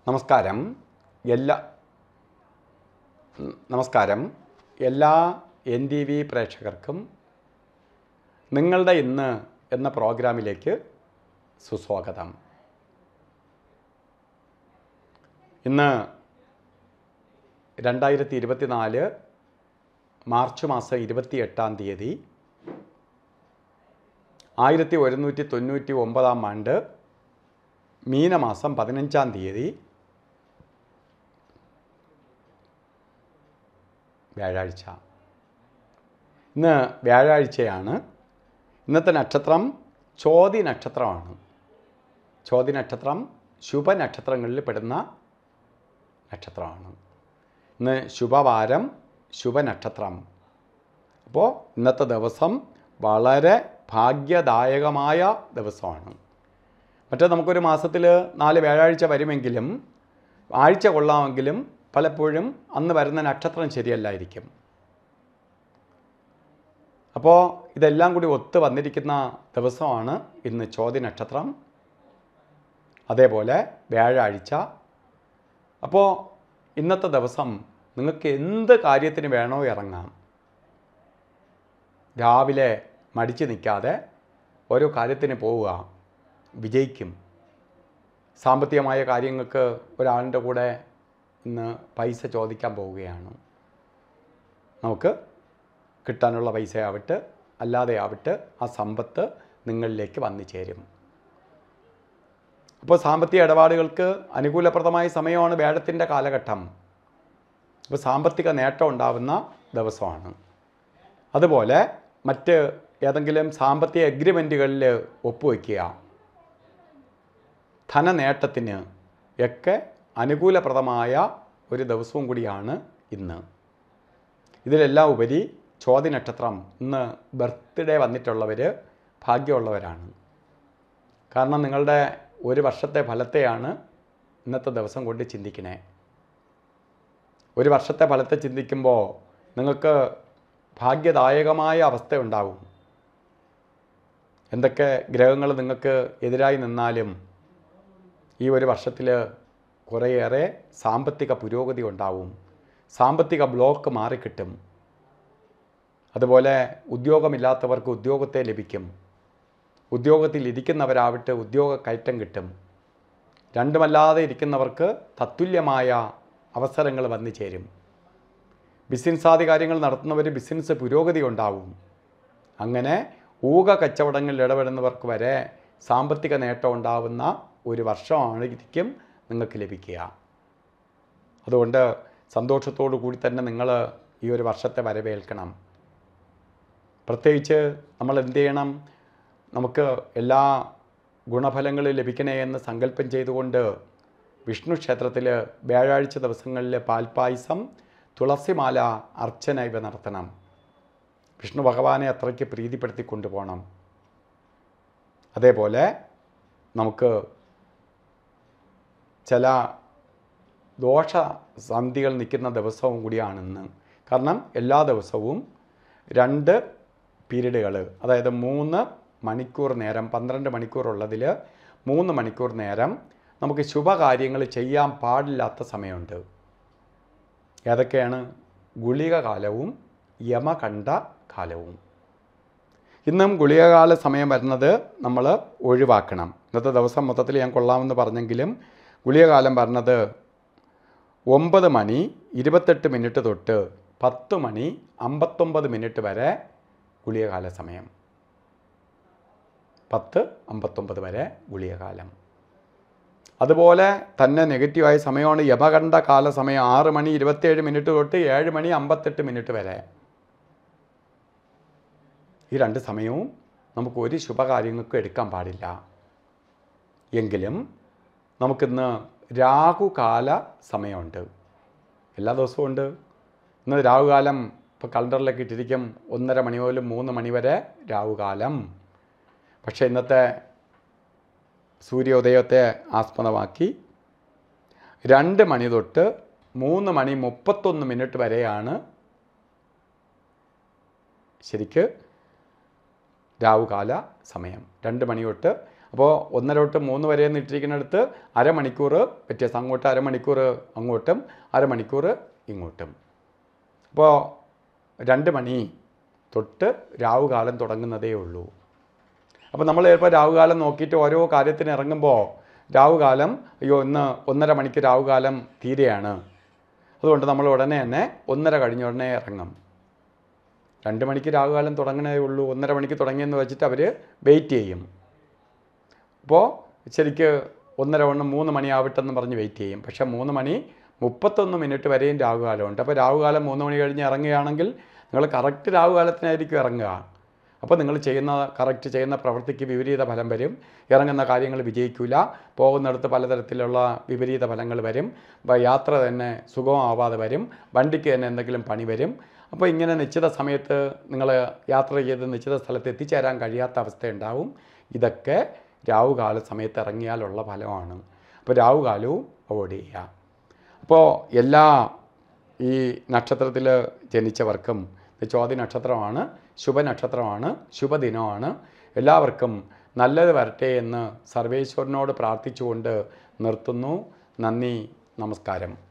നമസ്കാരം എല്ലാ നമസ്കാരം എല്ലാ എൻ ടി വി പ്രേക്ഷകർക്കും നിങ്ങളുടെ ഇന്ന് എന്ന പ്രോഗ്രാമിലേക്ക് സുസ്വാഗതം ഇന്ന് രണ്ടായിരത്തി ഇരുപത്തിനാല് മാർച്ച് മാസം ഇരുപത്തി എട്ടാം തീയതി ആയിരത്തി ഒരുന്നൂറ്റി തൊണ്ണൂറ്റി ഒമ്പതാം ആണ്ട് മീനമാസം പതിനഞ്ചാം തീയതി വ്യാഴാഴ്ച ഇന്ന് വ്യാഴാഴ്ചയാണ് ഇന്നത്തെ നക്ഷത്രം ചോതി നക്ഷത്രമാണ് ചോതി നക്ഷത്രം ശുഭനക്ഷത്രങ്ങളിൽ പെടുന്ന നക്ഷത്രമാണ് ഇന്ന് ശുഭവാരം ശുഭനക്ഷത്രം അപ്പോൾ ഇന്നത്തെ ദിവസം വളരെ ഭാഗ്യദായകമായ ദിവസമാണ് മറ്റേ നമുക്കൊരു മാസത്തിൽ നാല് വ്യാഴാഴ്ച വരുമെങ്കിലും ആഴ്ച കൊള്ളാമെങ്കിലും പലപ്പോഴും അന്ന് വരുന്ന നക്ഷത്രം ശരിയല്ലായിരിക്കും അപ്പോൾ ഇതെല്ലാം കൂടി ഒത്ത് വന്നിരിക്കുന്ന ദിവസമാണ് ഇന്ന് ചോതി നക്ഷത്രം അതേപോലെ വ്യാഴാഴ്ച അപ്പോൾ ഇന്നത്തെ ദിവസം നിങ്ങൾക്ക് എന്ത് കാര്യത്തിന് വേണോ ഇറങ്ങാം രാവിലെ മടിച്ച് നിൽക്കാതെ ഓരോ കാര്യത്തിന് പോവുക വിജയിക്കും സാമ്പത്തികമായ കാര്യങ്ങൾക്ക് ഒരാളിൻ്റെ കൂടെ ഇന്ന് പൈസ ചോദിക്കാൻ പോവുകയാണ് നമുക്ക് കിട്ടാനുള്ള പൈസയാവട്ടെ അല്ലാതെ ആവട്ടെ ആ സമ്പത്ത് നിങ്ങളിലേക്ക് വന്നു ചേരും അപ്പോൾ സാമ്പത്തിക ഇടപാടുകൾക്ക് അനുകൂലപ്രദമായ സമയമാണ് വേഴത്തിൻ്റെ കാലഘട്ടം അപ്പോൾ സാമ്പത്തിക നേട്ടം ഉണ്ടാവുന്ന ദിവസമാണ് അതുപോലെ മറ്റ് ഏതെങ്കിലും സാമ്പത്തിക എഗ്രിമെൻറ്റുകളിൽ ഒപ്പുവയ്ക്കുക ധനനേട്ടത്തിന് ഒക്കെ അനുകൂലപ്രദമായ ഒരു ദിവസവും കൂടിയാണ് ഇന്ന് ഇതിലെല്ലാം ഉപരി ചോതി നക്ഷത്രം ഇന്ന് ബർത്ത്ഡേ വന്നിട്ടുള്ളവർ ഭാഗ്യമുള്ളവരാണ് കാരണം നിങ്ങളുടെ ഒരു വർഷത്തെ ഫലത്തെയാണ് ഇന്നത്തെ ദിവസം കൊണ്ട് ചിന്തിക്കണേ ഒരു വർഷത്തെ ഫലത്തെ ചിന്തിക്കുമ്പോൾ നിങ്ങൾക്ക് ഭാഗ്യദായകമായ അവസ്ഥ ഉണ്ടാവും എന്തൊക്കെ ഗ്രഹങ്ങൾ നിങ്ങൾക്ക് എതിരായി നിന്നാലും ഈ ഒരു വർഷത്തിൽ കുറേയേറെ സാമ്പത്തിക പുരോഗതി ഉണ്ടാവും സാമ്പത്തിക ബ്ലോക്ക് മാറിക്കിട്ടും അതുപോലെ ഉദ്യോഗമില്ലാത്തവർക്ക് ഉദ്യോഗത്തെ ലഭിക്കും ഉദ്യോഗത്തിൽ ഇരിക്കുന്നവരാവട്ടെ ഉദ്യോഗ കയറ്റം കിട്ടും രണ്ടുമല്ലാതെ ഇരിക്കുന്നവർക്ക് തത്തുല്യമായ അവസരങ്ങൾ വന്നു ചേരും ബിസിനസ്സാദി കാര്യങ്ങൾ നടത്തുന്നവർ ബിസിനസ് പുരോഗതി ഉണ്ടാവും അങ്ങനെ ഊക കച്ചവടങ്ങളിൽ ഇടപെടുന്നവർക്ക് വരെ സാമ്പത്തിക നേട്ടം ഉണ്ടാവുന്ന ഒരു വർഷമായിരിക്കും നിങ്ങൾക്ക് ലഭിക്കുക അതുകൊണ്ട് സന്തോഷത്തോടു കൂടി തന്നെ നിങ്ങൾ ഈ ഒരു വർഷത്തെ വരവേൽക്കണം പ്രത്യേകിച്ച് നമ്മൾ എന്ത് ചെയ്യണം നമുക്ക് എല്ലാ ഗുണഫലങ്ങളും ലഭിക്കണേ എന്ന് സങ്കല്പം ചെയ്തുകൊണ്ട് വിഷ്ണു ക്ഷേത്രത്തിൽ വ്യാഴാഴ്ച ദിവസങ്ങളിൽ പാൽപ്പായസം തുളസിമാല അർച്ചന ഇവ നടത്തണം വിഷ്ണു ഭഗവാനെ അത്രയ്ക്ക് പ്രീതിപ്പെടുത്തി കൊണ്ടുപോകണം അതേപോലെ നമുക്ക് ചില ദോഷ സന്ധികൾ നിൽക്കുന്ന ദിവസവും കൂടിയാണിന്ന് കാരണം എല്ലാ ദിവസവും രണ്ട് പീരീഡുകൾ അതായത് മൂന്ന് മണിക്കൂർ നേരം പന്ത്രണ്ട് മണിക്കൂറുള്ളതിൽ മൂന്ന് മണിക്കൂർ നേരം നമുക്ക് ശുഭകാര്യങ്ങൾ ചെയ്യാൻ പാടില്ലാത്ത സമയമുണ്ട് ഏതൊക്കെയാണ് ഗുളിക കാലവും യമകണ്ഠ കാലവും ഇന്നും ഗുളികകാല സമയം വരുന്നത് നമ്മൾ ഒഴിവാക്കണം ഇന്നത്തെ ദിവസം മൊത്തത്തിൽ ഞാൻ കൊള്ളാമെന്ന് പറഞ്ഞെങ്കിലും ഗുളികകാലം പറഞ്ഞത് ഒമ്പത് മണി ഇരുപത്തെട്ട് മിനിറ്റ് തൊട്ട് പത്ത് മണി അമ്പത്തൊമ്പത് മിനിറ്റ് വരെ ഗുളികകാല സമയം പത്ത് അമ്പത്തൊമ്പത് വരെ ഗുളികകാലം അതുപോലെ തന്നെ നെഗറ്റീവായ സമയമാണ് യമകണ്ഠ കാല സമയം ആറ് മണി ഇരുപത്തേഴ് മിനിറ്റ് തൊട്ട് ഏഴ് മണി അമ്പത്തെട്ട് മിനിറ്റ് വരെ ഈ രണ്ട് സമയവും നമുക്ക് ഒരു ശുഭകാര്യങ്ങൾക്കും എടുക്കാൻ പാടില്ല എങ്കിലും നമുക്കിന്ന് രാഹുകാല സമയമുണ്ട് എല്ലാ ദിവസവും ഉണ്ട് ഇന്ന് രാഹുകാലം ഇപ്പോൾ കലണ്ടറിലൊക്കെ ഇട്ടിരിക്കും ഒന്നര മണി മുതൽ മൂന്ന് മണി വരെ രാഹുകാലം പക്ഷേ ഇന്നത്തെ സൂര്യോദയത്തെ ആസ്പദമാക്കി രണ്ട് മണി തൊട്ട് മൂന്ന് മണി മുപ്പത്തൊന്ന് മിനിറ്റ് വരെയാണ് ശരിക്ക് രാവുകാല സമയം രണ്ട് മണി തൊട്ട് അപ്പോൾ ഒന്നര തൊട്ട് മൂന്ന് വരെ നിട്ടിരിക്കുന്നിടത്ത് അരമണിക്കൂർ വ്യത്യാസം അങ്ങോട്ട് അരമണിക്കൂർ അങ്ങോട്ടും അരമണിക്കൂർ ഇങ്ങോട്ടും അപ്പോൾ രണ്ട് മണി തൊട്ട് രാവുകാലം തുടങ്ങുന്നതേ ഉള്ളൂ അപ്പോൾ നമ്മൾ ചിലപ്പോൾ രാവുകാലം നോക്കിയിട്ട് ഓരോ കാര്യത്തിന് ഇറങ്ങുമ്പോൾ രാവുകാലം അയ്യോ ഇന്ന് ഒന്നര മണിക്ക് രാവുകാലം തീരെയാണ് അതുകൊണ്ട് നമ്മൾ ഉടനെ തന്നെ ഒന്നര കഴിഞ്ഞ ഉടനെ ഇറങ്ങും രണ്ട് മണിക്ക് രാവുകാലം തുടങ്ങണേ ഉള്ളൂ ഒന്നര മണിക്ക് തുടങ്ങിയെന്ന് വെച്ചിട്ട് അവർ വെയിറ്റ് ചെയ്യും അപ്പോൾ ശരിക്ക് ഒന്നര ഒന്ന് മൂന്ന് മണിയാവട്ടെന്ന് പറഞ്ഞ് വെയിറ്റ് ചെയ്യും പക്ഷേ മൂന്ന് മണി മുപ്പത്തൊന്ന് മിനിറ്റ് വരെയും രാവുകാലമുണ്ട് അപ്പോൾ രാവുകാലം മൂന്ന് മണി കഴിഞ്ഞ് ഇറങ്ങുകയാണെങ്കിൽ നിങ്ങൾ കറക്റ്റ് രാവുകാലത്തിനായിരിക്കും ഇറങ്ങുക അപ്പോൾ നിങ്ങൾ ചെയ്യുന്ന കറക്റ്റ് ചെയ്യുന്ന പ്രവൃത്തിക്ക് വിപരീത ഫലം വരും ഇറങ്ങുന്ന കാര്യങ്ങൾ വിജയിക്കില്ല പോകുന്നിടത്ത് പലതരത്തിലുള്ള വിപരീത ഫലങ്ങൾ വരും അപ്പോൾ യാത്ര തന്നെ സുഗമമാവാതെ വരും വണ്ടിക്ക് തന്നെ എന്തെങ്കിലും പണി വരും അപ്പോൾ ഇങ്ങനെ നിശ്ചിത സമയത്ത് നിങ്ങൾ യാത്ര ചെയ്ത് നിശ്ചിത സ്ഥലത്ത് എത്തിച്ചേരാൻ കഴിയാത്ത അവസ്ഥയുണ്ടാവും ഇതൊക്കെ രാവുകാല സമയത്ത് ഇറങ്ങിയാലുള്ള ഫലമാണ് അപ്പോൾ രാവുകാലവും അവോയ്ഡ് ചെയ്യുക അപ്പോൾ എല്ലാ ഈ നക്ഷത്രത്തിൽ ജനിച്ചവർക്കും ഇത് ചോദ്യ നക്ഷത്രമാണ് ശുഭനക്ഷത്രമാണ് ശുഭദിനമാണ് എല്ലാവർക്കും നല്ലത് വരട്ടെ എന്ന് സർവേശ്വരനോട് പ്രാർത്ഥിച്ചുകൊണ്ട് നിർത്തുന്നു നന്ദി നമസ്കാരം